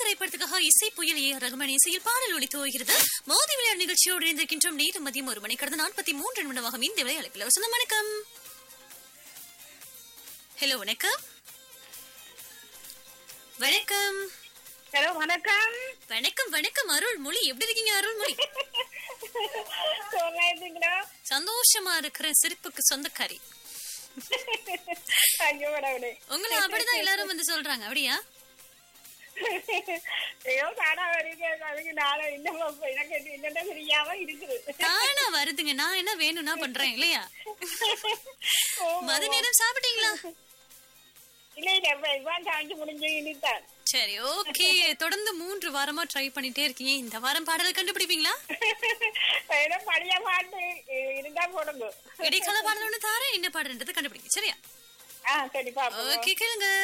திரைப்படத்துக்காக இசை புயல் ஏ ரகுமன் இசையில் பாடல் ஒளி துவகிறது மோதி விளையாட்டு நிகழ்ச்சியோடு இணைந்திருக்கின்றோம் நேரம் மதியம் ஒரு மணி கடந்த நாற்பத்தி மூன்று நிமிடமாகும் இந்த வேலை அழைப்பில் வசந்தம் வணக்கம் ஹலோ வணக்கம் வணக்கம் ஹலோ வணக்கம் வணக்கம் வணக்கம் அருள்மொழி எப்படி இருக்கீங்க அருள்மொழி சொல்றீங்களா சந்தோஷமா இருக்கிற சிரிப்புக்கு சொந்தக்காரி ஐயோ கடவுளே உங்களை அப்படிதான் எல்லாரும் வந்து சொல்றாங்க அப்படியா ஐயோ தானா வரீங்க அதுக்கு நானும் இன்னும் எனக்கு என்னென்ன தெரியாம இருக்குது தானா வருதுங்க நான் என்ன வேணும்னா பண்றேன் இல்லையா மது நேரம் சாப்பிட்டீங்களா இல்ல இல்ல இப்ப இவான் தாண்டி முடிஞ்சு இனித்தான் சரி ஓகே தொடர்ந்து மூன்று வாரமா ட்ரை பண்ணிட்டே இருக்கீங்க இந்த வாரம் பாடல் கண்டுபிடிப்பீங்களா ஏதோ பழைய பாட்டு இ- இருந்தா போடுங்க இடைக்கால பாடல் ஒண்ணு தாரேன் என்ன பாடல்ன்றது கண்டுபிடிங்க சரியா ஆ சரி பாப்போம் ஓகே கேளுங்க